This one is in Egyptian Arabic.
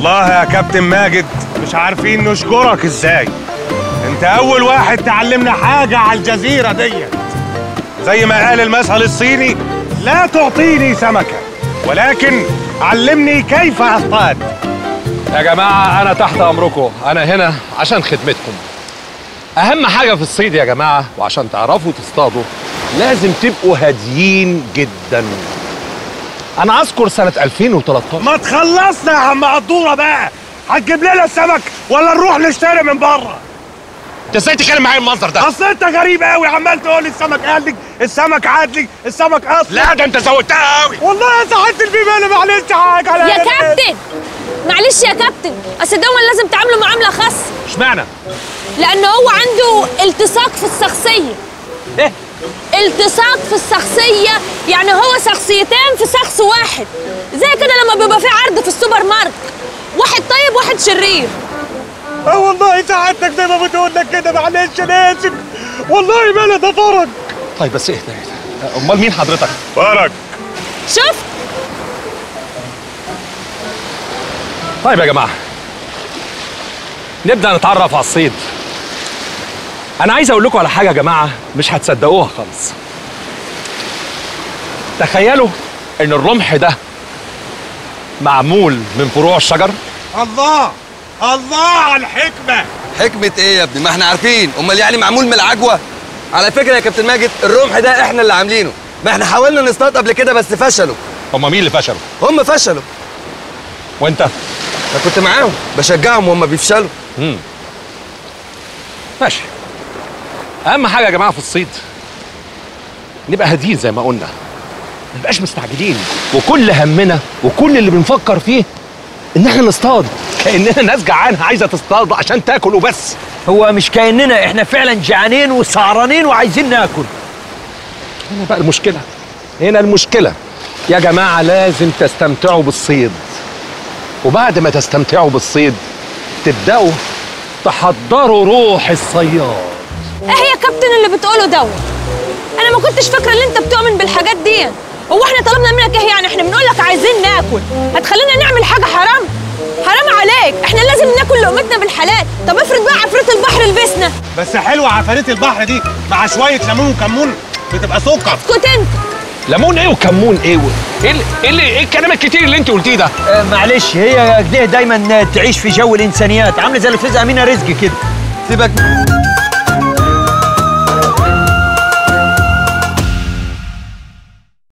والله يا كابتن ماجد مش عارفين نشكرك ازاي انت اول واحد تعلمنا حاجة على الجزيرة ديت زي ما قال المثل الصيني لا تعطيني سمكة ولكن علمني كيف اصطاد يا جماعة أنا تحت أمركم أنا هنا عشان خدمتكم أهم حاجة في الصيد يا جماعة وعشان تعرفوا تصطادوا لازم تبقوا هاديين جدا أنا أذكر سنة 2013 ما تخلصنا يا عم قدورة بقى هتجيب لنا السمك ولا نروح نشتري من بره أنت إزاي تتكلم معايا المنظر ده؟ اصل انت غريب قوي عمال تقول لي السمك قال السمك عادلي السمك اصلا لا ده أنت زودتها قوي والله يا سعاده البيبانه معلش حاجه على يا كابتن معلش يا كابتن اصل دوما لازم تعامله معامله خاصه اشمعنى؟ لان هو عنده التصاق في الشخصيه إيه؟ التصاق في الشخصيه يعني هو شخصيتين في شخص واحد زي كده لما بيبقى في عرض في السوبر ماركت واحد طيب واحد شرير اه والله سعادتك زي ما بتقول لك كده معلش انا اسف والله ما انا ده فرج طيب بس اهدى اهدى أمال مين حضرتك؟ فرج شفت طيب يا جماعة نبدأ نتعرف على الصيد أنا عايز أقول لكم على حاجة يا جماعة مش هتصدقوها خالص تخيلوا إن الرمح ده معمول من فروع الشجر الله الله على الحكمه حكمة ايه يا ابني؟ ما احنا عارفين، امال يعني معمول من العجوة؟ على فكرة يا كابتن ماجد الرمح ده احنا اللي عاملينه، ما احنا حاولنا نصطاد قبل كده بس فشلوا، هما مين اللي فشلوا؟ هم فشلوا، وأنت؟ انا كنت معاهم بشجعهم وهم بيفشلوا. مم. ماشي أهم حاجة يا جماعة في الصيد نبقى هاديين زي ما قلنا ما نبقاش مستعجلين وكل همنا وكل اللي بنفكر فيه إن احنا نصطاد كأننا ناس جعانة عايزة تصطاد عشان تاكل وبس هو مش كأننا احنا فعلا جعانين وسهرانين وعايزين ناكل هنا بقى المشكلة هنا المشكلة يا جماعة لازم تستمتعوا بالصيد وبعد ما تستمتعوا بالصيد تبدأوا تحضروا روح الصياد ايه يا كابتن اللي بتقوله دوت انا ما كنتش فاكره ان انت بتؤمن بالحاجات دي هو احنا طلبنا منك ايه يعني احنا بنقول لك عايزين ناكل هتخلينا نعمل حاجه حرام حرام عليك احنا لازم ناكل لقمتنا بالحلال طب افرض بقى عفريت البحر لبسنا بس حلوه عفاريت البحر دي مع شويه ليمون وكمون بتبقى سكر اسكت انت ليمون ايه وكمون ايه و... ايه ال- ايه اللي ايه الكلام الكتير اللي انت قلتيه ده آه معلش هي كده دايما تعيش في جو الانسانيات عامله زي الاستاذه امينه رزق كده سيبك